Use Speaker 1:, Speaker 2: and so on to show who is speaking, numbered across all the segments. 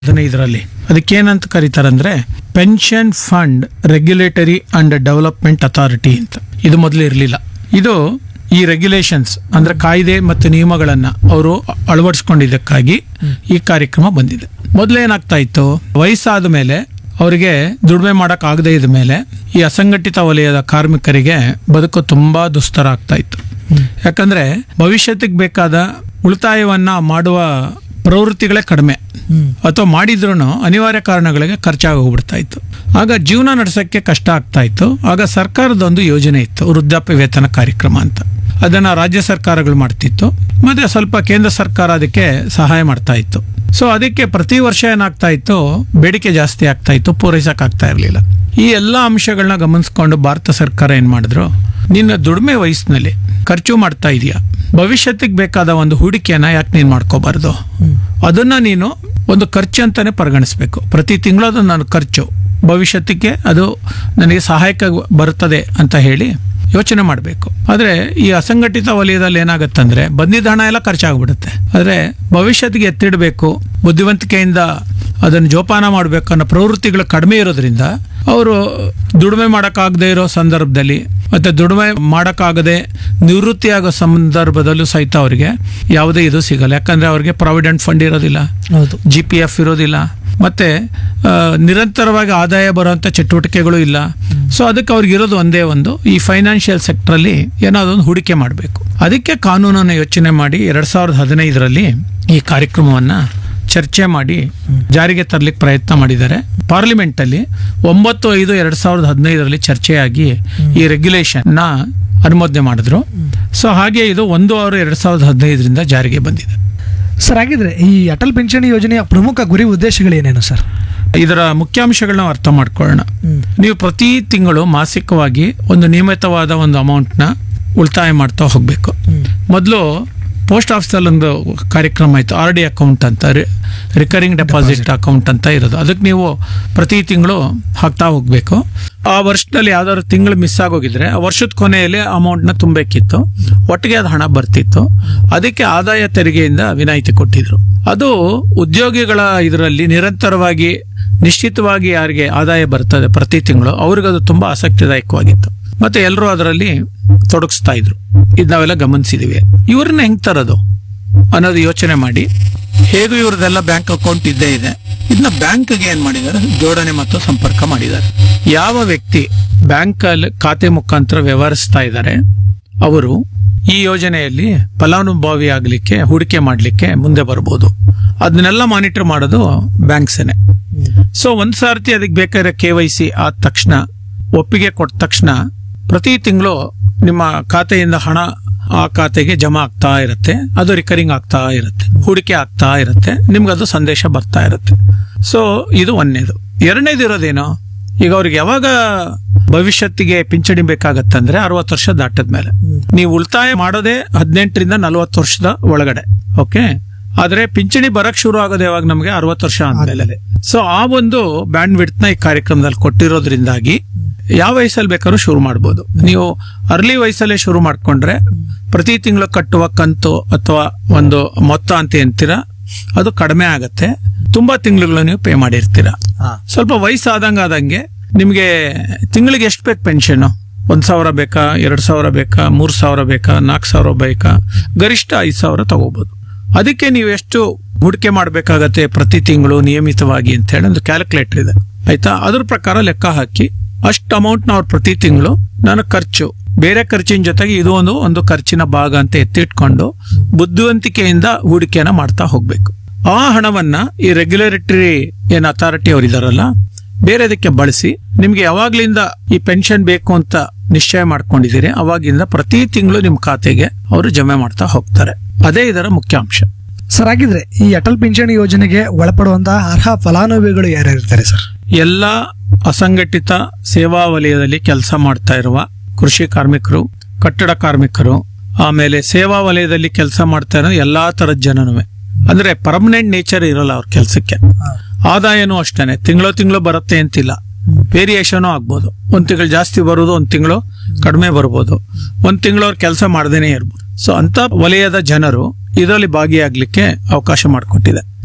Speaker 1: ಹದಿನೈದರಲ್ಲಿ ಅದಕ್ಕೇನಂತ ಕರೀತಾರಂದ್ರೆ pension fund regulatory and development authority ಅಂತ ಇದು ಮೊದಲು ಇರಲಿಲ್ಲ ಇದು ಈ ರೆಗ್ಯುಲೇಷನ್ಸ್ ಅಂದ್ರೆ ಕಾಯ್ದೆ ಮತ್ತು ನಿಯಮಗಳನ್ನ ಅವರು ಅಳವಡಿಸ್ಕೊಂಡಿದ್ದಕ್ಕಾಗಿ ಈ ಕಾರ್ಯಕ್ರಮ ಬಂದಿದೆ ಮೊದಲೇನಾಗ್ತಾ ಇತ್ತು ವಯಸ್ಸಾದ ಮೇಲೆ ಅವರಿಗೆ ದುಡಿಮೆ ಮಾಡಕ್ ಆಗದೇ ಇದ್ದ ಮೇಲೆ ಈ ಅಸಂಘಟಿತ ವಲಯದ ಕಾರ್ಮಿಕರಿಗೆ ಬದುಕು ತುಂಬಾ ದುಸ್ತರ ಆಗ್ತಾ ಇತ್ತು ಯಾಕಂದ್ರೆ ಭವಿಷ್ಯತ್ತಿಗೆ ಬೇಕಾದ ಉಳಿತಾಯವನ್ನ ಮಾಡುವ ಪ್ರವೃತ್ತಿಗಳೇ ಕಡಿಮೆ ಅಥವಾ ಮಾಡಿದ್ರು ಅನಿವಾರ್ಯ ಕಾರಣಗಳಿಗೆ ಖರ್ಚಾಗೋಗ್ಬಿಡ್ತಾ ಇತ್ತು ಆಗ ಜೀವನ ನಡೆಸೋಕ್ಕೆ ಕಷ್ಟ ಆಗ್ತಾ ಇತ್ತು ಆಗ ಸರ್ಕಾರದೊಂದು ಯೋಜನೆ ಇತ್ತು ವೃದ್ಧಾಪ್ಯ ವೇತನ ಕಾರ್ಯಕ್ರಮ ಅಂತ ಅದನ್ನ ರಾಜ್ಯ ಸರ್ಕಾರಗಳು ಮಾಡ್ತಿತ್ತು ಮತ್ತೆ ಸ್ವಲ್ಪ ಕೇಂದ್ರ ಸರ್ಕಾರ ಅದಕ್ಕೆ ಸಹಾಯ ಮಾಡ್ತಾ ಇತ್ತು ಸೊ ಅದಕ್ಕೆ ಪ್ರತಿ ವರ್ಷ ಏನಾಗ್ತಾ ಇತ್ತು ಬೇಡಿಕೆ ಜಾಸ್ತಿ ಆಗ್ತಾ ಇತ್ತು ಪೂರೈಸಕ್ ಆಗ್ತಾ ಇರಲಿಲ್ಲ ಈ ಎಲ್ಲ ಅಂಶಗಳನ್ನ ಗಮನಿಸ್ಕೊಂಡು ಭಾರತ ಸರ್ಕಾರ ಏನ್ ಮಾಡಿದ್ರು ನಿನ್ನ ದುಡಿಮೆ ವಯಸ್ಸಿನಲ್ಲಿ ಖರ್ಚು ಮಾಡ್ತಾ ಇದೀಯಾ ಭವಿಷ್ಯತ್ತಿಗೆ ಬೇಕಾದ ಒಂದು ಹೂಡಿಕೆಯನ್ನ ಯಾಕೆ ನೀನು ಮಾಡ್ಕೋಬಾರ್ದು ಅದನ್ನ ನೀನು ಒಂದು ಖರ್ಚು ಅಂತಾನೆ ಪರಿಗಣಿಸ್ಬೇಕು ಪ್ರತಿ ತಿಂಗಳು ಅದು ನನ್ನ ಖರ್ಚು ಭವಿಷ್ಯತ್ತಿಗೆ ಅದು ನನಗೆ ಸಹಾಯಕ ಬರುತ್ತದೆ ಅಂತ ಹೇಳಿ ಯೋಚನೆ ಮಾಡಬೇಕು ಆದರೆ ಈ ಅಸಂಘಟಿತ ವಲಯದಲ್ಲಿ ಏನಾಗುತ್ತಂದ್ರೆ ಬಂದಿದ್ದ ಹಣ ಎಲ್ಲ ಖರ್ಚಾಗ್ಬಿಡುತ್ತೆ ಆದರೆ ಭವಿಷ್ಯತ್ತಿಗೆ ಎತ್ತಿಡಬೇಕು ಬುದ್ಧಿವಂತಿಕೆಯಿಂದ ಅದನ್ನು ಜೋಪಾನ ಮಾಡಬೇಕು ಅನ್ನೋ ಪ್ರವೃತ್ತಿಗಳು ಕಡಿಮೆ ಇರೋದ್ರಿಂದ ಅವರು ದುಡಿಮೆ ಮಾಡೋಕ್ಕಾಗದೇ ಇರೋ ಸಂದರ್ಭದಲ್ಲಿ ಮತ್ತೆ ದುಡಿಮೆ ಮಾಡೋಕ್ಕಾಗದೆ ನಿವೃತ್ತಿ ಆಗೋ ಸಂದರ್ಭದಲ್ಲೂ ಸಹಿತ ಅವರಿಗೆ ಯಾವುದೇ ಇದು ಸಿಗಲ್ಲ ಯಾಕಂದ್ರೆ ಅವ್ರಿಗೆ ಪ್ರಾವಿಡೆಂಟ್ ಫಂಡ್ ಇರೋದಿಲ್ಲ
Speaker 2: ಹೌದು
Speaker 1: ಜಿ ಪಿ ಎಫ್ ಇರೋದಿಲ್ಲ ಮತ್ತೆ ಆ, ನಿರಂತರವಾಗಿ ಆದಾಯ ಬರುವಂತ ಚಟುವಟಿಕೆಗಳು ಇಲ್ಲ ಸೊ ಅದಕ್ಕೆ ಅವ್ರಿಗೆ ಇರೋದು ಒಂದೇ ಒಂದು ಈ ಫೈನಾನ್ಷಿಯಲ್ ಸೆಕ್ಟರ್ ಅಲ್ಲಿ ಏನಾದ್ರು ಒಂದು ಹೂಡಿಕೆ ಮಾಡಬೇಕು ಅದಕ್ಕೆ ಕಾನೂನನ್ನು ಯೋಚನೆ ಮಾಡಿ ಎರಡ್ ಸಾವಿರದ ಹದಿನೈದರಲ್ಲಿ ಈ ಕಾರ್ಯಕ್ರಮವನ್ನ ಚರ್ಚೆ ಮಾಡಿ ಜಾರಿಗೆ ತರಲಿಕ್ಕೆ ಪ್ರಯತ್ನ ಮಾಡಿದ್ದಾರೆ ಪಾರ್ಲಿಮೆಂಟ್ ಅಲ್ಲಿ ಒಂಬತ್ತು ಐದು ಎರಡ್ ಸಾವಿರದ ಹದಿನೈದರಲ್ಲಿ ಚರ್ಚೆಯಾಗಿ ಈ ರೆಗ್ಯುಲೇಷನ್ ನ ಅನುಮೋದನೆ ಮಾಡಿದ್ರು ಸೊ ಹಾಗೆ ಇದು ಒಂದು ಆರು ಎರಡ್ ಸಾವಿರದ ಹದಿನೈದರಿಂದ ಜಾರಿಗೆ ಬಂದಿದೆ
Speaker 2: ಸರ್ ಹಾಗಿದ್ರೆ ಈ ಅಟಲ್ ಪಿಂಚಣಿ ಯೋಜನೆಯ ಪ್ರಮುಖ ಗುರಿ ಉದ್ದೇಶಗಳೇನೇನು ಸರ್
Speaker 1: ಇದರ ಮುಖ್ಯಾಂಶಗಳನ್ನ ಅರ್ಥ ಮಾಡ್ಕೊಳ್ಳೋಣ ನೀವು ಪ್ರತಿ ತಿಂಗಳು ಮಾಸಿಕವಾಗಿ ಒಂದು ನಿಯಮಿತವಾದ ಒಂದು ಅಮೌಂಟ್ನ ಉಳಿತಾಯ ಮಾಡ್ತಾ ಹೋಗಬೇಕು ಮೊದಲು ಪೋಸ್ಟ್ ಆಫೀಸಲ್ಲಿ ಒಂದು ಕಾರ್ಯಕ್ರಮ ಆಯಿತು ಆರ್ ಡಿ ಅಕೌಂಟ್ ಅಂತ ರಿಕರಿಂಗ್ ಡೆಪಾಸಿಟ್ ಅಕೌಂಟ್ ಅಂತ ಇರೋದು ಅದಕ್ಕೆ ನೀವು ಪ್ರತಿ ತಿಂಗಳು ಹಾಕ್ತಾ ಹೋಗಬೇಕು ಆ ವರ್ಷದಲ್ಲಿ ಯಾವ್ದಾದ್ರು ತಿಂಗಳು ಮಿಸ್ ಆಗೋಗಿದ್ರೆ ಆ ವರ್ಷದ ಕೊನೆಯಲ್ಲಿ ಅಮೌಂಟ್ನ ತುಂಬಬೇಕಿತ್ತು ಒಟ್ಟಿಗೆ ಅದು ಹಣ ಬರ್ತಿತ್ತು ಅದಕ್ಕೆ ಆದಾಯ ತೆರಿಗೆಯಿಂದ ವಿನಾಯಿತಿ ಕೊಟ್ಟಿದ್ರು ಅದು ಉದ್ಯೋಗಿಗಳ ಇದರಲ್ಲಿ ನಿರಂತರವಾಗಿ ನಿಶ್ಚಿತವಾಗಿ ಯಾರಿಗೆ ಆದಾಯ ಬರ್ತದೆ ಪ್ರತಿ ತಿಂಗಳು ಅವ್ರಿಗೆ ಅದು ತುಂಬಾ ಆಸಕ್ತಿದಾಯಕವಾಗಿತ್ತು ಮತ್ತೆ ಎಲ್ಲರೂ ಅದರಲ್ಲಿ ತೊಡಗಿಸ್ತಾ ಇದ್ರು ಇದು ನಾವೆಲ್ಲ ಗಮನಿಸಿದೀವಿ ಇವ್ರನ್ನ ಹೆಂಗ್ ತರೋದು ಅನ್ನೋದು ಯೋಚನೆ ಮಾಡಿ ಹೇಗೂ ಇವ್ರದೆಲ್ಲ ಬ್ಯಾಂಕ್ ಅಕೌಂಟ್ ಇದ್ದೇ ಇದೆ ಇದನ್ನ ಬ್ಯಾಂಕ್ಗೆ ಏನ್ ಮಾಡಿದ್ದಾರೆ ಜೋಡಣೆ ಮತ್ತು ಸಂಪರ್ಕ ಮಾಡಿದ್ದಾರೆ ಯಾವ ವ್ಯಕ್ತಿ ಬ್ಯಾಂಕ್ ಅಲ್ಲಿ ಖಾತೆ ಮುಖಾಂತರ ವ್ಯವಹರಿಸ್ತಾ ಇದ್ದಾರೆ ಅವರು ಈ ಯೋಜನೆಯಲ್ಲಿ ಫಲಾನುಭವಿ ಆಗಲಿಕ್ಕೆ ಹೂಡಿಕೆ ಮಾಡಲಿಕ್ಕೆ ಮುಂದೆ ಬರ್ಬೋದು ಅದನ್ನೆಲ್ಲ ಮಾನಿಟರ್ ಮಾಡೋದು ಬ್ಯಾಂಕ್ಸೇನೆ ಸೊ ಒಂದ್ ಸಾರ್ತಿ ಅದಕ್ಕೆ ಬೇಕಾದ್ರೆ ಕೆ ವೈ ಸಿ ಆದ ತಕ್ಷಣ ಒಪ್ಪಿಗೆ ಕೊಟ್ಟ ತಕ್ಷಣ ಪ್ರತಿ ತಿಂಗಳು ನಿಮ್ಮ ಖಾತೆಯಿಂದ ಹಣ ಆ ಖಾತೆಗೆ ಜಮಾ ಆಗ್ತಾ ಇರುತ್ತೆ ಅದು ರಿಕರಿಂಗ್ ಆಗ್ತಾ ಇರುತ್ತೆ ಹೂಡಿಕೆ ಆಗ್ತಾ ಇರುತ್ತೆ ನಿಮ್ಗೆ ಅದು ಸಂದೇಶ ಬರ್ತಾ ಇರುತ್ತೆ ಸೊ ಇದು ಒಂದನೇದು ಎರಡನೇದು ಇರೋದೇನು ಈಗ ಅವ್ರಿಗೆ ಯಾವಾಗ ಭವಿಷ್ಯತ್ತಿಗೆ ಪಿಂಚಣಿ ಬೇಕಾಗತ್ತಂದ್ರೆ ಅರವತ್ತು ವರ್ಷ ದಾಟದ ಮೇಲೆ ನೀವು ಉಳಿತಾಯ ಮಾಡೋದೇ ಹದಿನೆಂಟರಿಂದ ನಲವತ್ತು ವರ್ಷದ ಒಳಗಡೆ ಓಕೆ ಆದ್ರೆ ಪಿಂಚಣಿ ಬರಕ್ ಶುರು ಆಗೋದು ಯಾವಾಗ ನಮಗೆ ಅರವತ್ತು ವರ್ಷ ಆದ್ಮೇಲೆ ಸೊ ಆ ಒಂದು ಬ್ಯಾಂಡ್ ವಿಡ್ತ್ ನ ಈ ಕಾರ್ಯಕ್ರಮದಲ್ಲಿ ಕೊಟ್ಟಿರೋದ್ರಿಂದಾಗಿ ಯಾವ ವಯಸ್ಸಲ್ಲಿ ಬೇಕಾದ್ರೂ ಶುರು ಮಾಡ್ಬೋದು ನೀವು ಅರ್ಲಿ ವಯಸ್ಸಲ್ಲೇ ಶುರು ಮಾಡ್ಕೊಂಡ್ರೆ ಪ್ರತಿ ತಿಂಗಳು ಕಟ್ಟುವ ಕಂತು ಅಥವಾ ಒಂದು ಮೊತ್ತ ಅಂತ ಅಂತೀರಾ ಅದು ಕಡಿಮೆ ಆಗತ್ತೆ ತುಂಬಾ ತಿಂಗಳುಗಳು ನೀವು ಪೇ ಮಾಡಿರ್ತೀರಾ ಸ್ವಲ್ಪ ವಯಸ್ಸಾದಂಗ ಆದಂಗೆ ನಿಮ್ಗೆ ತಿಂಗಳಿಗೆ ಎಷ್ಟು ಬೇಕು ಪೆನ್ಷನ್ ಒಂದ್ ಸಾವಿರ ಬೇಕಾ ಎರಡ್ ಸಾವಿರ ಬೇಕಾ ಮೂರ್ ಸಾವಿರ ಬೇಕಾ ನಾಲ್ಕು ಸಾವಿರ ಬೇಕಾ ಗರಿಷ್ಠ ಐದ್ ಸಾವಿರ ತಗೋಬಹುದು ಅದಕ್ಕೆ ನೀವು ಎಷ್ಟು ಹೂಡಿಕೆ ಮಾಡಬೇಕಾಗತ್ತೆ ಪ್ರತಿ ತಿಂಗಳು ನಿಯಮಿತವಾಗಿ ಅಂತ ಹೇಳಿ ಒಂದು ಕ್ಯಾಲ್ಕುಲೇಟರ್ ಇದೆ ಆಯ್ತಾ ಅದ್ರ ಪ್ರಕಾರ ಲೆಕ್ಕ ಹಾಕಿ ಅಷ್ಟು ಅಮೌಂಟ್ ನಾವು ಪ್ರತಿ ತಿಂಗಳು ನನ್ನ ಖರ್ಚು ಬೇರೆ ಖರ್ಚಿನ ಜೊತೆಗೆ ಇದು ಒಂದು ಒಂದು ಖರ್ಚಿನ ಭಾಗ ಅಂತ ಎತ್ತಿಟ್ಕೊಂಡು ಬುದ್ಧಿವಂತಿಕೆಯಿಂದ ಹೂಡಿಕೆಯನ್ನ ಮಾಡ್ತಾ ಹೋಗ್ಬೇಕು ಆ ಹಣವನ್ನ ಈ ರೆಗ್ಯುಲೇಟರಿ ಏನ್ ಅಥಾರಿಟಿ ಅವ್ರು ಇದಾರಲ್ಲ ಬೇರೆದಕ್ಕೆ ಬಳಸಿ ನಿಮ್ಗೆ ಯಾವಾಗ್ಲಿಂದ ಈ ಪೆನ್ಷನ್ ಬೇಕು ಅಂತ ನಿಶ್ಚಯ ಮಾಡ್ಕೊಂಡಿದ್ದೀರಿ ಅವಾಗಿಂದ ಪ್ರತಿ ತಿಂಗಳು ನಿಮ್ ಖಾತೆಗೆ ಅವರು ಜಮೆ ಮಾಡ್ತಾ ಹೋಗ್ತಾರೆ ಅದೇ ಇದರ ಮುಖ್ಯಾಂಶ
Speaker 2: ಸರ್ ಹಾಗಿದ್ರೆ ಈ ಅಟಲ್ ಪಿಂಚಣಿ ಯೋಜನೆಗೆ ಒಳಪಡುವಂತಹ ಅರ್ಹ ಫಲಾನುಭವಿಗಳು ಯಾರ್ಯಾರಿರ್ತಾರೆ ಸರ್
Speaker 1: ಎಲ್ಲ ಅಸಂಘಟಿತ ಸೇವಾ ವಲಯದಲ್ಲಿ ಕೆಲಸ ಮಾಡ್ತಾ ಇರುವ ಕೃಷಿ ಕಾರ್ಮಿಕರು ಕಟ್ಟಡ ಕಾರ್ಮಿಕರು ಆಮೇಲೆ ಸೇವಾ ವಲಯದಲ್ಲಿ ಕೆಲಸ ಮಾಡ್ತಾ ಇರೋ ಎಲ್ಲಾ ತರದ ಜನನುವೆ ಅಂದ್ರೆ ಪರ್ಮನೆಂಟ್ ನೇಚರ್ ಇರಲ್ಲ ಅವ್ರ ಕೆಲಸಕ್ಕೆ ಆದಾಯನೂ ಅಷ್ಟೇನೆ ತಿಂಗಳು ತಿಂಗಳು ಬರುತ್ತೆ ಅಂತಿಲ್ಲ ವೇರಿಯೇಷನ್ ಆಗ್ಬೋದು ಒಂದ್ ತಿಂಗಳು ಜಾಸ್ತಿ ಬರೋದು ಒಂದ್ ತಿಂಗಳು ಕಡಿಮೆ ಬರ್ಬೋದು ಒಂದ್ ತಿಂಗಳು ಅವ್ರು ಕೆಲಸ ಮಾಡದೇನೆ ಇರ್ಬೋದು ಸೊ ಅಂತ ವಲಯದ ಜನರು ಇದರಲ್ಲಿ ಭಾಗಿಯಾಗ್ಲಿಕ್ಕೆ ಅವಕಾಶ ಮಾಡಿಕೊಟ್ಟಿದೆ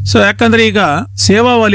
Speaker 1: ಸೊ ಯಾಕಂದ್ರೆ ಈಗ ಸೇವಾ